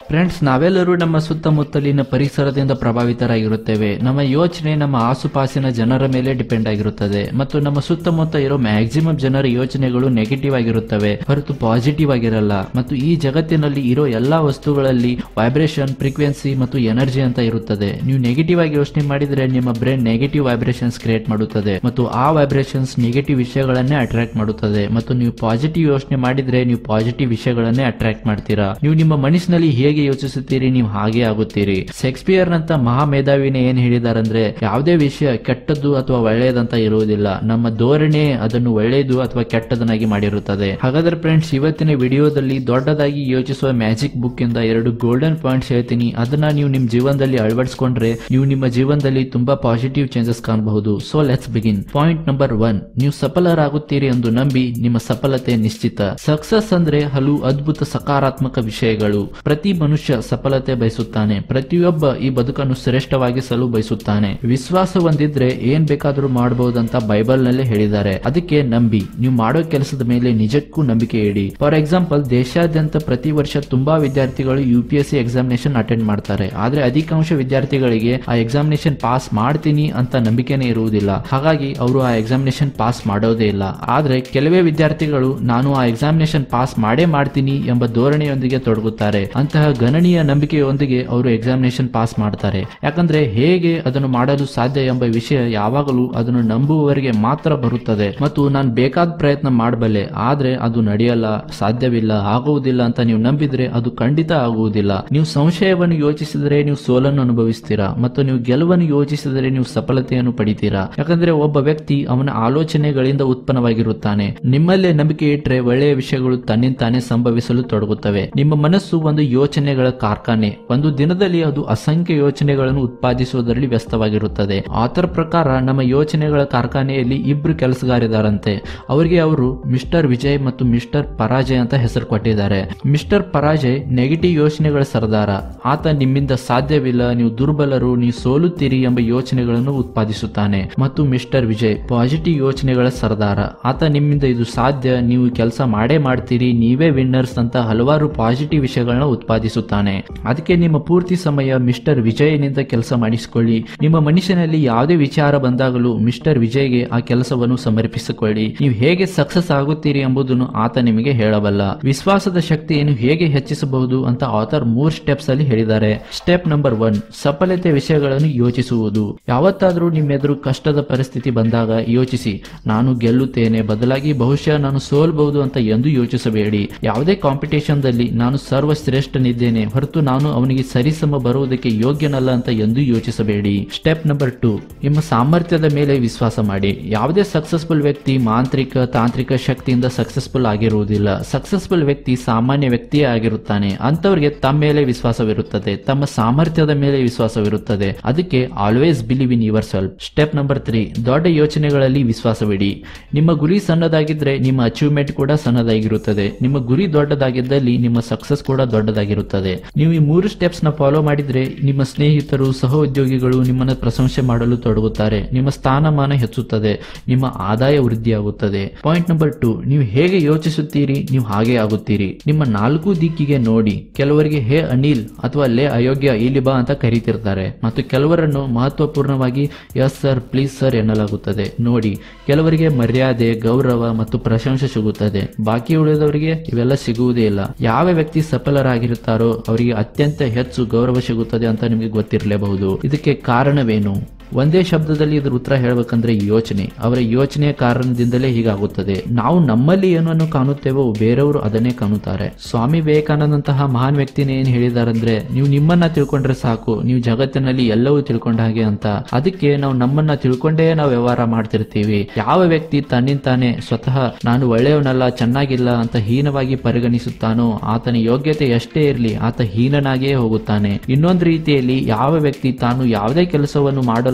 friends ನಾವೆಲ್ಲರೂ ನಮ್ಮ ಸುತ್ತಮುತ್ತಲಿನ ಪರಿಸರದಿಂದ ಪ್ರಭಾವಿತರಾಗಿರುತ್ತೇವೆ ನಮ್ಮ ಯೋಚನೆ ನಮ್ಮ ಆಸುಪಾಸಿನ ಜನರ ಮೇಲೆ ಡಿಪೆಂಡ್ ಆಗಿರುತ್ತದೆ ಮತ್ತು ನಮ್ಮ ಸುತ್ತಮುತ್ತ ಇರೋ ಮ್ಯಾಕ್ಸಿಮಮ್ ಜನರ ಯೋಚನೆಗಳು ನೆಗೆಟಿವ್ ಆಗಿರುತ್ತವೆ ಹೊರತು ಪಾಸಿಟಿವ್ ಆಗಿರಲ್ಲ ಮತ್ತು ಈ ಜಗತ್ತಿನಲ್ಲಿ ಇರೋ ಎಲ್ಲಾ ವಸ್ತುಗಳಲ್ಲಿ ವೈಬ್ರೇಷನ್ ಫ್ರೀಕ್ವೆನ್ಸಿ ಮತ್ತು ಎನರ್ಜಿ ಅಂತ ಇರುತ್ತದೆ ನೀವು ನೆಗೆಟಿವ್ ಆಗಿ ಯೋಚನೆ ಮಾಡಿದ್ರೆ ನಿಮ್ಮ ಬ್ರೈನ್ ನೆಗೆಟಿವ್ ವೈಬ್ರೇಷನ್ಸ್ ಕ್ರಿಯೇಟ್ ಮಾಡುತ್ತದೆ ಮತ್ತು ಆ ವೈಬ್ರೇಷನ್ಸ್ ನೆಗೆಟಿವ್ ವಿಷಯಗಳನ್ನೇ ಅಟ್ರಾಕ್ಟ್ ಮಾಡುತ್ತದೆ ಮತ್ತು ನೀವು ಪಾಸಿಟಿವ್ ಯೋಚನೆ ಮಾಡಿದ್ರೆ ನೀವು ಪಾಸಿಟಿವ್ ವಿಷಯಗಳನ್ನೇ ಅಟ್ರಾಕ್ಟ್ ಮಾಡ್ತೀರಾ ನೀವು ನಿಮ್ಮ ಮನಸ್ಸಿನಲ್ಲಿ ಹೇಗೆ ಯೋಚಿಸುತ್ತೀರಿ ನೀವು ಹಾಗೆ ಆಗುತ್ತೀರಿ ಶೇಕ್ಸ್ಪಿಯರ್ ನಂತ ಮಹಾ ಮೇಧಾವಿನೇ ಏನ್ ಹೇಳಿದಾರಂದ್ರೆ ಯಾವುದೇ ವಿಷಯ ಕೆಟ್ಟದ್ದು ಅಥವಾ ಒಳ್ಳೆಯದಂತ ಇರುವುದಿಲ್ಲ ನಮ್ಮ ಧೋರಣೆ ಅದನ್ನು ಒಳ್ಳೆಯದು ಅಥವಾ ಕೆಟ್ಟದನ್ನಾಗಿ ಮಾಡಿರುತ್ತದೆ ಹಾಗಾದ್ರೆ ಫ್ರೆಂಡ್ಸ್ ಇವತ್ತಿನ ವಿಡಿಯೋದಲ್ಲಿ ದೊಡ್ಡದಾಗಿ ಯೋಚಿಸುವ ಮ್ಯಾಜಿಕ್ ಬುಕ್ ಇಂದ ಎರಡು ಗೋಲ್ಡನ್ ಪಾಯಿಂಟ್ಸ್ ಹೇಳ್ತೀನಿ ಅದನ್ನ ನೀವು ನಿಮ್ಮ ಜೀವನದಲ್ಲಿ ಅಳವಡಿಸಿಕೊಂಡ್ರೆ ನೀವು ನಿಮ್ಮ ಜೀವನದಲ್ಲಿ ತುಂಬಾ ಪಾಸಿಟಿವ್ ಚೇಂಜಸ್ ಕಾಣಬಹುದು so let's begin point number one ನೀವು ಸಫಲರಾಗುತ್ತೀರಿ ಎಂದು ನಂಬಿ ನಿಮ್ಮ ಸಫಲತೆ ನಿಶ್ಚಿತ ಸಕ್ಸಸ್ ಅಂದ್ರೆ ಹಲವು ಅದ್ಭುತ ಸಕಾರಾತ್ಮಕ ವಿಷಯಗಳು ಪ್ರತಿ ಮನುಷ್ಯ ಸಫಲತೆ ಬಯಸುತ್ತಾನೆ ಪ್ರತಿಯೊಬ್ಬ ಈ ಬದುಕನ್ನು ಶ್ರೇಷ್ಠವಾಗಿಸಲು ಬಯಸುತ್ತಾನೆ ವಿಶ್ವಾಸ ಹೊಂದಿದ್ರೆ ಏನ್ ಬೇಕಾದರೂ ಮಾಡಬಹುದಂತ ಬೈಬಲ್ ನಲ್ಲೇ ಹೇಳಿದ್ದಾರೆ ಅದಕ್ಕೆ ನಂಬಿ ನೀವು ಮಾಡೋ ಕೆಲಸದ ಮೇಲೆ ನಿಜಕ್ಕೂ ನಂಬಿಕೆ ಇಡಿ ಫಾರ್ ಎಕ್ಸಾಂಪಲ್ ದೇಶಾದ್ಯಂತ ಪ್ರತಿ ವರ್ಷ ತುಂಬಾ ವಿದ್ಯಾರ್ಥಿಗಳು U P S C examination attend ಮಾಡ್ತಾರೆ ಆದ್ರೆ ಅಧಿಕಾಂಶ ವಿದ್ಯಾರ್ಥಿಗಳಿಗೆ ಆ ಎಕ್ಸಾಮಿನೇಷನ್ ಪಾಸ್ ಮಾಡ್ತೀನಿ ಅಂತ ನಂಬಿಕೆನೇ ಇರುವುದಿಲ್ಲ ಹಾಗಾಗಿ ಅವರು ಆ ಎಕ್ಸಾಮಿನೇಷನ್ ಪಾಸ್ ಮಾಡೋದೇ ಇಲ್ಲ ಆದ್ರೆ ಕೆಲವೇ ವಿದ್ಯಾರ್ಥಿಗಳು ನಾನು ಆ ಎಕ್ಸಾಮಿನೇಷನ್ ಪಾಸ್ ಮಾಡೇ ಮಾಡ್ತೀನಿ ಎಂಬ ಧೋರಣೆಯೊಂದಿಗೆ ತೊಡಗುತ್ತಾರೆ ಅಂತಹ ಗಣನೀಯ ನಂಬಿಕೆಯೊಂದಿಗೆ ಅವರು ಎಕ್ಸಾಮಿನೇಷನ್ ಪಾಸ್ ಮಾಡ್ತಾರೆ ಯಾಕಂದ್ರೆ ಹೇಗೆ ಅದನ್ನು ಮಾಡಲು ಸಾಧ್ಯ ಎಂಬ ವಿಷಯ ಯಾವಾಗಲೂ ಅದನ್ನು ನಂಬುವವರಿಗೆ ಮಾತ್ರ ಬರುತ್ತದೆ ಮತ್ತು ನಾನು ಬೇಕಾದ ಪ್ರಯತ್ನ ಮಾಡಬಲ್ಲೆ ಆದ್ರೆ ಅದು ನಡೆಯಲ್ಲ ಸಾಧ್ಯವಿಲ್ಲ ಆಗುವುದಿಲ್ಲ ಅಂತ ನೀವು ನಂಬಿದ್ರೆ ಅದು ಖಂಡಿತ ಆಗುವುದಿಲ್ಲ ನೀವು ಸಂಶಯವನ್ನು ಯೋಚಿಸಿದರೆ ನೀವು ಸೋಲನ್ನು ಅನುಭವಿಸ್ತೀರಾ ಮತ್ತು ನೀವು ಗೆಲುವನ್ನು ಯೋಚಿಸಿದರೆ ನೀವು ಸಫಲತೆಯನ್ನು ಪಡಿತೀರಾ ಯಾಕಂದ್ರೆ ಒಬ್ಬ ವ್ಯಕ್ತಿ ಅವನ ಆಲೋಚನೆಗಳಿಂದ ಉತ್ಪನ್ನವಾಗಿರುತ್ತಾನೆ ನಿಮ್ಮಲ್ಲೇ ನಂಬಿಕೆ ಇಟ್ಟರೆ ಒಳ್ಳೆಯ ವಿಷಯಗಳು ತನ್ನಿಂತಾನೇ ಸಂಭವಿಸಲು ತೊಡಗುತ್ತವೆ ನಿಮ್ಮ ಮನಸ್ಸು ಒಂದು ಯೋಚನೆಗಳ ಕಾರ್ಖಾನೆ ಒಂದು ದಿನದಲ್ಲಿ ಅದು ಅಸಂಖ್ಯ ಯೋಚನೆಗಳನ್ನು ಉತ್ಪಾದಿಸುವುದರಲ್ಲಿ ವ್ಯಸ್ತವಾಗಿರುತ್ತದೆ ಆತರ ಪ್ರಕಾರ ನಮ್ಮ ಯೋಚನೆಗಳ ಕಾರ್ಖಾನೆಯಲ್ಲಿ ಇಬ್ರು ಕೆಲಸಗಾರಿದಾರಂತೆ ಅವರಿಗೆ ಅವರು ಮಿಸ್ಟರ್ ವಿಜಯ್ ಮತ್ತು ಮಿಸ್ಟರ್ ಪರಾಜಯ್ ಅಂತ ಹೆಸರು ಕೊಟ್ಟಿದ್ದಾರೆ ಮಿಸ್ಟರ್ ಪರಾಜಯ್ ನೆಗೆಟಿವ್ ಯೋಚನೆಗಳ ಸರದಾರ ಆತ ನಿಮ್ಮಿಂದ ಸಾಧ್ಯವಿಲ್ಲ ನೀವು ದುರ್ಬಲರು ನೀವು ಸೋಲುತ್ತೀರಿ ಎಂಬ ಯೋಚನೆಗಳನ್ನು ಉತ್ಪಾದಿಸುತ್ತಾನೆ ಮತ್ತು ಮಿಸ್ಟರ್ ವಿಜಯ್ ಪಾಸಿಟಿವ್ ಯೋಚನೆಗಳ ಸರದಾರ ಆತ ನಿಮ್ಮಿಂದ ಇದು ಸಾಧ್ಯ ನೀವು ಕೆಲಸ ಮಾಡೇ ಮಾಡ್ತೀರಿ ನೀವೇ ವಿನ್ನರ್ಸ್ ಅಂತ ಹಲವಾರು ಪಾಸಿಟಿವ್ ವಿಷಯಗಳನ್ನ ಉತ್ಪಾದಿಸುತ್ತಾನೆ ಅದಕ್ಕೆ ನಿಮ್ಮ ಪೂರ್ತಿ ಸಮಯ ಮಿಸ್ಟರ್ ವಿಜಯನಿಂದ ಕೆಲಸ ಮಾಡಿಸಿಕೊಳ್ಳಿ ನಿಮ್ಮ ಮನುಷ್ಯನಲ್ಲಿ ಯಾವುದೇ ವಿಚಾರ ಬಂದಾಗಲೂ ಮಿಸ್ಟರ್ ವಿಜಯ್ಗೆ ಆ ಕೆಲಸವನ್ನು ಸಮರ್ಪಿಸಿಕೊಳ್ಳಿ ನೀವು ಹೇಗೆ ಸಕ್ಸಸ್ ಆಗುತ್ತೀರಿ ಎಂಬುದನ್ನು ಆತ ನಿಮಗೆ ಹೇಳಬಲ್ಲ ವಿಶ್ವಾಸದ ಶಕ್ತಿಯನ್ನು ಹೇಗೆ ಹೆಚ್ಚಿಸಬಹುದು ಅಂತ ಆಥರ್ ಮೂರ್ ಸ್ಟೆಪ್ಸ್ ಅಲ್ಲಿ ಹೇಳಿದ್ದಾರೆ ಸ್ಟೆಪ್ ನಂಬರ್ ಒನ್ ಸಫಲತೆ ವಿಷಯಗಳನ್ನು ಯೋಚಿಸುವುದು ಯಾವತ್ತಾದ್ರೂ ನಿಮ್ಮೆದುರು ಕಷ್ಟದ ಪರಿಸ್ಥಿತಿ ಬಂದಾಗ ಯೋಚಿಸಿ ನಾನು ಗೆಲ್ಲುತ್ತೇನೆ ಬದಲಾಗಿ ಬಹುಶಃ ನಾನು ಸೋಲ್ಬಹುದು ಅಂತ ಎಂದು ಯೋಚಿಸಬೇಡಿ ಯಾವುದೇ ಕಾಂಪಿಟೇಷನ್ ದಲ್ಲಿ ನಾನು ಸರ್ವಶ್ರೇಷ್ಠನಿದ್ದೇನೆ ಹೊರತು ನಾನು ಅವನಿಗೆ ಸರಿಸಮ ಬರುವುದಕ್ಕೆ ಯೋಗ್ಯನಲ್ಲ ಅಂತ ಎಂದು ಯೋಚಿಸಬೇಡಿ ಸ್ಟೆಪ್ ನಂಬರ್ ಟು ನಿಮ್ಮ ಸಾಮರ್ಥ್ಯದ ಮೇಲೆ ವಿಶ್ವಾಸ ಮಾಡಿ ಯಾವುದೇ ಸಕ್ಸಸ್ಫುಲ್ ವ್ಯಕ್ತಿ ಮಾಂತ್ರಿಕ ತಾಂತ್ರಿಕ ಶಕ್ತಿಯಿಂದ ಸಕ್ಸಸ್ಫುಲ್ ಆಗಿರುವುದಿಲ್ಲ ಸಕ್ಸಸ್ಫುಲ್ ವ್ಯಕ್ತಿ ಸಾಮಾನ್ಯ ವ್ಯಕ್ತಿಯೇ ಆಗಿರುತ್ತಾನೆ ಅಂತವರಿಗೆ ತಮ್ಮ ಮೇಲೆ ವಿಶ್ವಾಸವಿರುತ್ತದೆ ತಮ್ಮ ಸಾಮರ್ಥ್ಯದ ಮೇಲೆ ವಿಶ್ವಾಸವಿರುತ್ತದೆ ಅದಕ್ಕೆ always believe in yourself step number three ದೊಡ್ಡ ಯೋಚನೆಗಳಲ್ಲಿ ವಿಶ್ವಾಸವಿಡಿ ನಿಮ್ಮ ಗುರಿ ಸಣ್ಣದಾಗಿದ್ರೆ ನಿಮ್ಮ ಅಚೀವ್ಮೆಂಟ್ ಕೂಡ ಸಣ್ಣದಾಗಿರುತ್ತದೆ ನಿಮ್ಮ ಗುರಿ ದೊಡ್ಡದಾಗಿದ್ದಲ್ಲಿ ನಿಮ್ಮ ಸಕ್ಸಸ್ ಕೂಡ ದೊಡ್ಡದಾಗಿರುತ್ತದೆ ನೀವು ಈ ಮೂರು ಸ್ಟೆಪ್ಸ್ ನ ಫಾಲೋ ಮಾಡಿದ್ರೆ ನಿಮ್ಮ ಸ್ನೇಹಿತರು ಸಹೋದ್ಯೋಗಿಗಳು ನಿಮ್ಮನ್ನು ಪ್ರಶಂಸೆ ಮಾಡಲು ತೊಡಗುತ್ತಾರೆ ನಿಮ್ಮ ಸ್ಥಾನಮಾನ ಹೆಚ್ಚುತ್ತದೆ ನಿಮ್ಮ ಆದಾಯ ವೃದ್ಧಿಯಾಗುತ್ತದೆ ಪಾಯಿಂಟ್ ನಂಬರ್ ಟು ನೀವು ಹೇಗೆ ಯೋಚಿಸುತ್ತೀರಿ ನೀವು ಹಾಗೆ ಆಗುತ್ತೀರಿ ನಿಮ್ಮ ನಾಲ್ಕು ದಿಕ್ಕಿಗೆ ನೋಡಿ ಕೆಲವರಿಗೆ ಹೇ ಅನಿಲ್ ಅಥವಾ ಲೇ ಅಯೋಗ್ಯ ಇಲ್ಲಿ ಬಾ ಅಂತ ಕರೀತಿರ್ತಾರೆ ಮತ್ತು ಕೆಲವರನ್ನು ಮಹತ್ವಪೂರ್ಣವಾಗಿ ಎಸ್ ಸರ್ ಪ್ಲೀಸ್ ಸರ್ ಎನ್ನಲಾಗುತ್ತದೆ ನೋಡಿ ಕೆಲವರಿಗೆ ಮರ್ಯಾದೆ ಗೌರವ ಮತ್ತು ಪ್ರಶಂಸೆ ಸಿಗುತ್ತದೆ ಬಾಕಿ ಉಳಿದವರಿಗೆ ಇವೆಲ್ಲ ಸಿಗುವುದೇ ಇಲ್ಲ ಯಾವ ವ್ಯಕ್ತಿ ಸಫಲರಾಗಿರುತ್ತಾರೋ ಅವರಿಗೆ ಅತ್ಯಂತ ಹೆಚ್ಚು ಗೌರವ ಸಿಗುತ್ತದೆ ಅಂತ ನಿಮಗೆ ಗೊತ್ತಿರಲೇಬಹುದು ಇದಕ್ಕೆ ಕಾರಣವೇನು ಒಂದೇ ಶಬ್ದದಲ್ಲಿ ಇದ್ರ ಉತ್ತರ ಹೇಳ್ಬೇಕಂದ್ರೆ ಯೋಚನೆ ಅವರ ಯೋಚನೆಯ ಕಾರಣದಿಂದಲೇ ಹೀಗಾಗುತ್ತದೆ ನಾವು ನಮ್ಮಲ್ಲಿ ಏನನ್ನು ಕಾಣುತ್ತೇವೋ ಬೇರೆಯವರು ಅದನ್ನೇ ಕಾಣುತ್ತಾರೆ ಸ್ವಾಮಿ ವಿವೇಕಾನಂದಂತಹ ಮಹಾನ್ ವ್ಯಕ್ತಿನೇ ಏನ್ ಹೇಳಿದಾರಂದ್ರೆ ನೀವು ನಿಮ್ಮನ್ನ ತಿಳ್ಕೊಂಡ್ರೆ ಸಾಕು ನೀವು ಜಗತ್ತಿನಲ್ಲಿ ಎಲ್ಲವೂ ತಿಳ್ಕೊಂಡ ಹಾಗೆ ಅಂತ ಅದಕ್ಕೆ ನಾವು ನಮ್ಮನ್ನ ತಿಳ್ಕೊಂಡೇ ನಾವು ವ್ಯವಹಾರ ಮಾಡ್ತಿರ್ತೀವಿ ಯಾವ ವ್ಯಕ್ತಿ ತನ್ನಿಂತಾನೆ ಸ್ವತಃ ನಾನು ಒಳ್ಳೆಯವನಲ್ಲ ಚೆನ್ನಾಗಿಲ್ಲ ಅಂತ ಹೀನವಾಗಿ ಪರಿಗಣಿಸುತ್ತಾನೋ ಆತನ ಯೋಗ್ಯತೆ ಎಷ್ಟೇ ಇರಲಿ ಆತ ಹೀನನಾಗಿಯೇ ಹೋಗುತ್ತಾನೆ ಇನ್ನೊಂದು ರೀತಿಯಲ್ಲಿ ಯಾವ ವ್ಯಕ್ತಿ ತಾನು ಯಾವುದೇ ಕೆಲಸವನ್ನು ಮಾಡಲು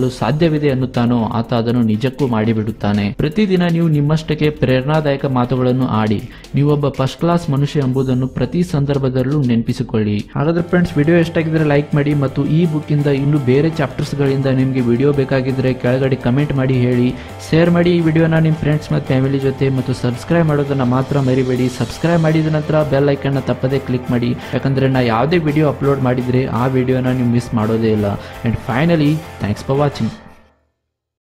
ಮಾಡಲು ಸಾಧ್ಯವಿದೆ ಅನ್ನುತ್ತಾನೋ ಆತ ಅದನ್ನು ನಿಜಕ್ಕೂ ಮಾಡಿಬಿಡುತ್ತಾನೆ ಪ್ರತಿದಿನ ನೀವು ನಿಮ್ಮಷ್ಟಕ್ಕೆ ಪ್ರೇರಣಾದಾಯಕ ಮಾತುಗಳನ್ನು ಆಡಿ ನೀವೊಬ್ಬ ಫಸ್ಟ್ ಕ್ಲಾಸ್ ಮನುಷ್ಯ ಎಂಬುದನ್ನು ಪ್ರತಿ ಸಂದರ್ಭದಲ್ಲೂ ನೆನಪಿಸಿಕೊಳ್ಳಿ ಹಾಗಾದ್ರೆ ಫ್ರೆಂಡ್ಸ್ ವಿಡಿಯೋ ಎಷ್ಟಾಗಿದ್ರೆ ಲೈಕ್ ಮಾಡಿ ಮತ್ತು ಈ ಬುಕ್ ಇಂದ ಇನ್ನು ಬೇರೆ ಚಾಪ್ಟರ್ಸ್ ಗಳಿಂದ ನಿಮಗೆ ವಿಡಿಯೋ ಬೇಕಾಗಿದ್ರೆ ಕೆಳಗಡೆ ಕಮೆಂಟ್ ಮಾಡಿ ಹೇಳಿ ಶೇರ್ ಮಾಡಿ ಈ ವಿಡಿಯೋನ ನಿಮ್ಮ ಫ್ರೆಂಡ್ಸ್ ಮತ್ತು ಫ್ಯಾಮಿಲಿ ಜೊತೆ ಮತ್ತು ಸಬ್ಸ್ಕ್ರೈಬ್ ಮಾಡೋದನ್ನ ಮಾತ್ರ ಮರಿಬೇಡಿ ಸಬ್ಸ್ಕ್ರೈಬ್ ಮಾಡಿದ ನಂತರ ಬೆಲ್ ಐಕನ್ನ ತಪ್ಪದೇ ಕ್ಲಿಕ್ ಮಾಡಿ ಯಾಕಂದ್ರೆ ನಾ ಯಾವುದೇ ವಿಡಿಯೋ ಅಪ್ಲೋಡ್ ಮಾಡಿದ್ರೆ ಆ ವಿಡಿಯೋನ ನೀವು ಮಿಸ್ ಮಾಡೋದೇ ಇಲ್ಲ and finally thanks for watching